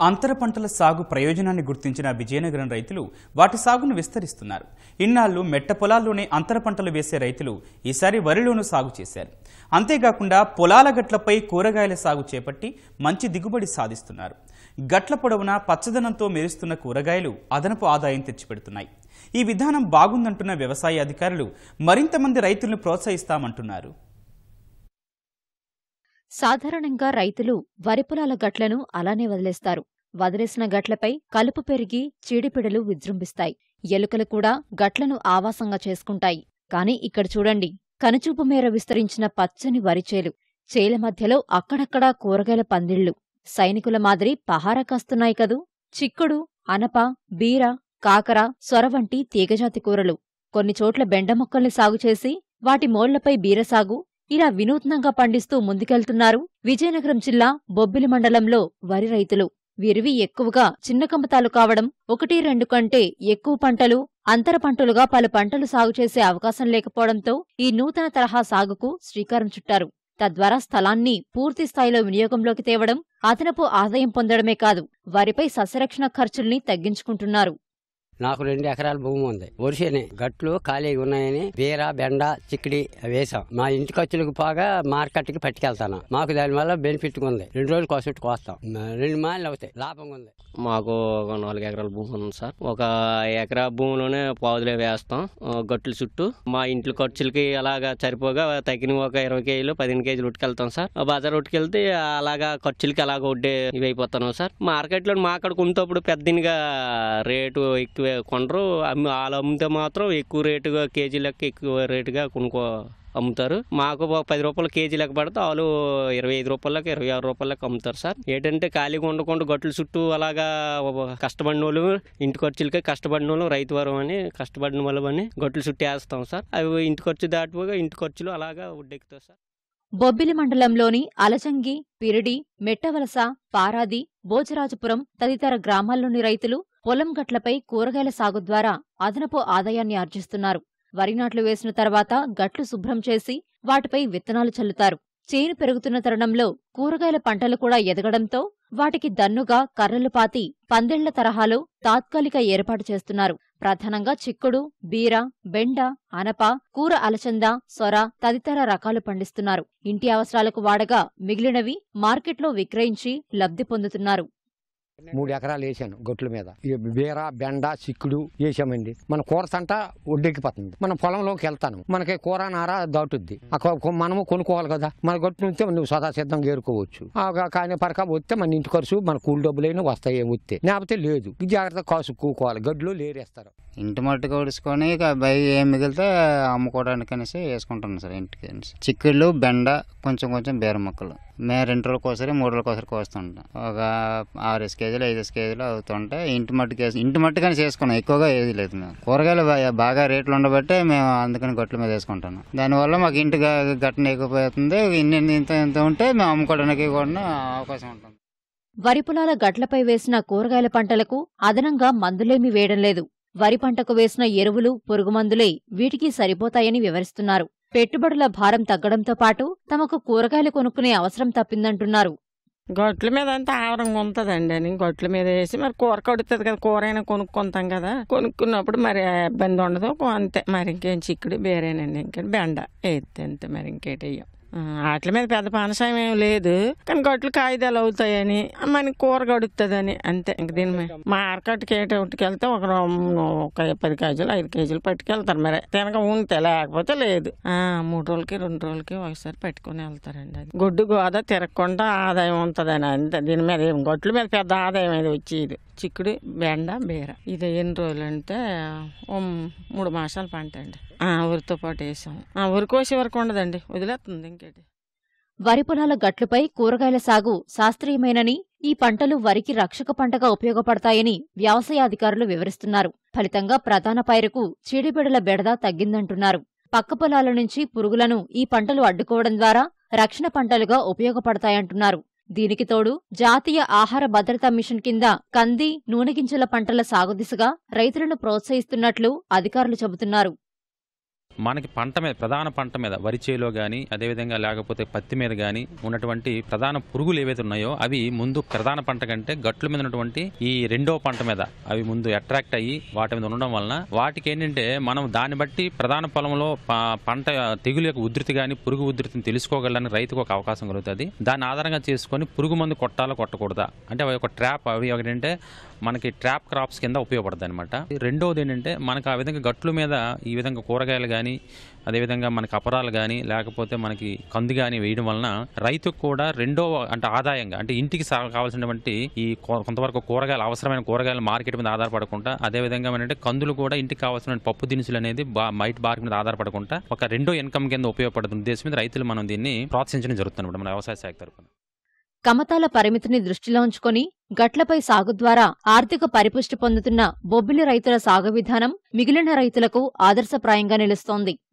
అంతర పంటల సాగు ప్రయోజనాన్ని గుర్తించిన విజయనగరం రైతులు వాటి సాగును విస్తరిస్తున్నారు ఇన్నాళ్లు మెట్ట పొలాల్లోనే అంతర పంటలు వేసే రైతులు ఈసారి వరిలోనూ సాగు చేశారు అంతేకాకుండా పొలాల గట్లపై కూరగాయల సాగు చేపట్టి మంచి దిగుబడి సాధిస్తున్నారు గట్ల పొడవునా పచ్చదనంతో మెరుస్తున్న కూరగాయలు అదనపు ఆదాయం తెచ్చిపెడుతున్నాయి ఈ విధానం బాగుందంటున్న వ్యవసాయ అధికారులు మరింత మంది రైతులను ప్రోత్సహిస్తామంటున్నారు సాధారణంగా రైతులు వరి పొలాల గట్లను అలానే వదిలేస్తారు వదిలేసిన గట్లపై కలుపు పెరిగి చీడిపిడలు విజృంభిస్తాయి ఎలుకలు కూడా గట్లను ఆవాసంగా చేసుకుంటాయి కాని ఇక్కడ చూడండి కనుచూపు మేర విస్తరించిన పచ్చని వరిచేలు చేల మధ్యలో అక్కడక్కడా కూరగాయల పందిళ్లు సైనికుల మాదిరి పహారా కాస్తున్నాయి కదూ చిక్కుడు అనప బీర కాకర సొర వంటి తీగజాతి కూరలు కొన్ని చోట్ల బెండ మొక్కల్ని సాగు చేసి వాటి మోళ్లపై బీరసాగు ఇలా వినూత్నంగా పండిస్తూ ముందుకెళ్తున్నారు విజయనగరం జిల్లా బొబ్బిలి మండలంలో వరి రైతులు వీరివి ఎక్కువగా చిన్న కమతాలు కావడం ఒకటి రెండు కంటే ఎక్కువ పంటలు అంతర పంటలుగా పలు పంటలు సాగు చేసే అవకాశం లేకపోవడంతో ఈ నూతన తరహా సాగుకు శ్రీకారం చుట్టారు తద్వారా స్థలాన్ని పూర్తి స్థాయిలో వినియోగంలోకి తేవడం అదనపు ఆదాయం పొందడమే కాదు వరిపై సస్యరక్షణ ఖర్చుల్ని తగ్గించుకుంటున్నారు నాకు రెండు ఎకరాల భూమి ఉంది వరిసేనే గట్లు ఖాళీగా ఉన్నాయని బీర బెండ చిక్కడి వేసాం మా ఇంటి ఖర్చులకు పోగా మార్కెట్కి పట్టుకెళ్తాను మాకు దానివల్ల బెనిఫిట్ ఉంది రెండు రోజులు కోసం కోస్తాం రెండు మాలు అవుతాయి లాభంగా ఉంది మాకు ఒక నాలుగు ఎకరాల భూమి ఉంది సార్ ఒక ఎకరా భూమిలోనే పావులే వేస్తాం ఆ, గట్లు చుట్టూ మా ఇంట్లో ఖర్చులకి అలాగా సరిపోగా తగిన ఒక ఇరవై కేజీలు పదిహేను కేజీలు ఉట్టుకెళ్తాం సార్ ఆ బజార్ ఉట్టుకెళ్తే అలాగా ఖర్చులకి అలాగ వడ్డే ఇవి అయిపోతున్నాం సార్ మార్కెట్లో మా అక్కడ కొనుతప్పుడు పెద్దనిగా రేటు ఎక్కువ కొనరు అమ్మి వాళ్ళు అమ్మితే మాత్రం ఎక్కువ రేటుగా కేజీ లెక్క ఎక్కువ రేటుగా కొనుక్కో అమ్ముతారు మాకు ఒక పది రూపాయలు కేజీ లెక్క పడితే వాళ్ళు ఇరవై ఐదు రూపాయలకి ఇరవై ఆరు రూపాయలకి అమ్ముతారు సార్ ఏంటంటే ఖాళీగా ఉండకుండా గట్లు చుట్టూ అలాగా కష్టపడిన వాళ్ళు ఇంటి ఖర్చులకే కష్టపడిన వాళ్ళు రైతు వరం అని కష్టపడిన వాళ్ళు అని గట్లు చుట్టూ వేస్తాం సార్ అవి ఇంటి ఖర్చు దాటిపోగా ఇంటి ఖర్చులు అలాగా ఉడ్డెక్కుతాయి సార్ బొబ్బిలి మండలంలోని అలజంగి పిరిడి మెట్టవలస పారాది భోజరాజపురం తదితర గ్రామాల్లోని రైతులు పొలం గట్లపై కూరగాయల సాగు ద్వారా అదనపు ఆదాయాన్ని ఆర్జిస్తున్నారు వరి నాట్లు వేసిన తర్వాత గట్లు శుభ్రం చేసి వాటిపై విత్తనాలు చల్లుతారు చేను పెరుగుతున్న తరుణంలో కూరగాయల పంటలు కూడా ఎదగడంతో వాటికి దన్నుగా కర్రలు పాతి పందిళ్ల తరహాలో తాత్కాలిక ఏర్పాటు చేస్తున్నారు ప్రధానంగా చిక్కుడు బీర బెండ అనప కూర అలచంద సొర తదితర రకాలు పండిస్తున్నారు ఇంటి అవసరాలకు వాడగా మిగిలినవి మార్కెట్లో విక్రయించి లబ్ధి పొందుతున్నారు మూడు ఎకరాలు వేసాను గొట్ల మీద ఈ బీర బెండ చిక్కుడు వేసామండి మన కూర సంట ఒడ్డెక్కిపోతుంది మన పొలంలోకి వెళ్తాను మనకి కూర నార దాటుద్ది ఆ కొ- కొ- మనము కొనుక్కోవాలి కదా మన గొట్టు నుంచే నువ్వు సదా సిద్ధంగా ఏరుకోవచ్చు ఆ గా- కానీ పరక వస్తే మన ఇంటి ఖర్చు మన కూలి డబ్బులైనా వస్తాయి వస్తే లేకపోతే లేదు ఈ జాగ్రత్త కాసుకోవాలి గడ్లు లేరేస్తారు ఇంటి మట్టుకు కొడుచుకొని ఇక బై ఏం మిగిలితే అమ్ముకోవడానికి అనేసి వేసుకుంటున్నాం సార్ ఇంటికి అనేసి. చిక్కుళ్ళు బెండ కొంచెం కొంచెం బీర మొక్కలు మేము రెండు రోజులకు ఒకసారి మూడు రోజులకు ఒకసారి కోస్తుంటాం ఒక ఆరేసి కేజీలు ఐదేసి కేజీలు అవుతుంటే ఇంటి మట్టుకు వేసి ఇంటి మట్టుకని చేసుకున్నాం ఎక్కువగా ఏది లేదు మేము కూరగాయలు బా- బాగా రేట్లు ఉండబట్టే మేము అందుకని గట్ల మీద వేసుకుంటాం దానివల్ల మాకు ఇంటి గ- గట్టన ఎక్కువైతుంది ఇన్ని ఇన్ని ఇంత ఇంత ఉంటే మేము అమ్ముకోవడానికి కూడా అవకాశం ఉంటుంది వరి పొలాల గట్లపై వేసిన కూరగాయల పంటలకు అదనంగా మందులేమీ వేయడం లేదు వరి పంటకు వేసిన ఎరువులు పురుగుమందులే వీటికి సరిపోతాయని వివరిస్తున్నారు పెట్టుబడుల భారం తగ్గడంతో పాటు తమకు కూరగాయలు కొనుక్కునే అవసరం తప్పిందంటున్నారు గొట్ల మీద అంతా ఆవరంగా ఉంటుందండి అని గొట్ల మీద వేసి మరి కూర కడుతుంది కదా కూర అయినా కొనుక్కుంటాం కదా కొనుక్కున్నప్పుడు మరి ఆ ఇబ్బంది ఉండదు అంతే మరి ఇంకేం చిక్కుడు బేరేనండి ఇంకేం బెండ ఏది అంతే మరి ఇంకేటి వెయ్యం వాటి మీద పెద్ద పానసాయం ఏం లేదు కానీ గొట్లు కాగితాలు అవుతాయని మనకి కూర గడుతుందని అంతే ఇంక దీని మీద మార్కెట్కి ఏటోటికి వెళ్తే ఒక రో- ఒక పది కేజీలు ఐదు కేజీలు పట్టుకెళ్తారు మరి తినక ఉంటే లేకపోతే లేదు ఆ మూడు రోజులకి రెండు రోజులకి ఒకసారి పెట్టుకుని వెళ్తారండి అది గొడ్డు గోద తిరగకుండా ఆదాయం ఉంటుందని అంతే దీని మీద ఏం గొడ్ల మీద పెద్ద ఆదాయం అది వచ్చేది చిక్కుడు బెండ బీర ఇది ఎన్ని రోజులు అంటే ఓ మూడు మాసాల పంట అండి ఆ, ఊరితో పాటు వేసాం ఆ, ఊరి కోసే వరకు ఉండదండి వదిలేస్తుంది ఇంకేటి వరి పొలాల గట్లపై కూరగాయల సాగు శాస్త్రీయమేనని ఈ పంటలు వరికి రక్షక పంటగా ఉపయోగపడతాయని వ్యవసాయాధికారులు వివరిస్తున్నారు ఫలితంగా ప్రధాన పైరుకు చీడిపెడల బెడద తగ్గిందంటున్నారు పక్క పొలాల నుంచి పురుగులను ఈ పంటలు అడ్డుకోవడం ద్వారా రక్షణ పంటలుగా ఉపయోగపడతాయంటున్నారు దీనికి తోడు జాతీయ ఆహార భద్రతా మిషన్ కింద కంది నూనె గింజల పంటల సాగు దిశగా రైతులను ప్రోత్సహిస్తున్నట్లు అధికారులు చెబుతున్నారు మనకి పంట మీద ప్రధాన పంట మీద వరి చేలో కానీ అదేవిధంగా లేకపోతే పత్తి మీద కానీ ఉన్నటువంటి ప్రధాన పురుగులు ఏవైతే ఉన్నాయో అవి ముందు ప్రధాన పంట కంటే గట్ల మీద ఉన్నటువంటి ఈ రెండో పంట మీద అవి ముందు అట్రాక్ట్ అయ్యి వాటి మీద ఉండడం వలన వాటికి ఏంటంటే మనం దాన్ని బట్టి ప్రధాన పొలంలో ప- పంట తెగులు యొక్క ఉధృతి కానీ పురుగు ఉధృతిని తెలుసుకోగలని రైతుకు ఒక అవకాశం కలుగుతుంది దాన్ని ఆధారంగా చేసుకొని పురుగు మందు కొట్టాలో కొట్టకూడదా అంటే అవి ఒక ట్రాప్ అవి ఏంటంటే మనకి ట్రాప్ క్రాప్స్ కింద ఉపయోగపడుతుంది అనమాట రెండవది ఏంటంటే మనకు ఆ విధంగా గట్ల మీద ఈ విధంగా కూరగాయలు కానీ అదేవిధంగా మనకి అపరాలు కానీ లేకపోతే మనకి కంది కానీ వేయడం వలన రైతుకు కూడా రెండో అంటే ఆదాయంగా అంటే ఇంటికి సా- కావాల్సినటువంటి ఈ కొ- కొంతవరకు కూరగాయలు అవసరమైన కూరగాయలు మార్కెట్ మీద ఆధారపడకుండా అదేవిధంగా ఏంటంటే కందులు కూడా ఇంటికి కావాల్సిన పప్పు దినుసులు అనేది బా బయట మార్కెట్ మీద ఆధారపడకుండా ఒక రెండో ఇన్కమ్ కింద ఉపయోగపడుతున్న ఉద్దేశం మీద రైతులు మనం దీన్ని ప్రోత్సహించడం జరుగుతుంది మన వ్యవసాయ శాఖ తరఫున కమతాల పరిమితిని దృష్టిలో ఉంచుకొని గట్లపై సాగు ద్వారా ఆర్థిక పరిపుష్టి పొందుతున్న బొబ్బిలి రైతుల సాగు విధానం మిగిలిన రైతులకు ఆదర్శప్రాయంగా నిలుస్తోంది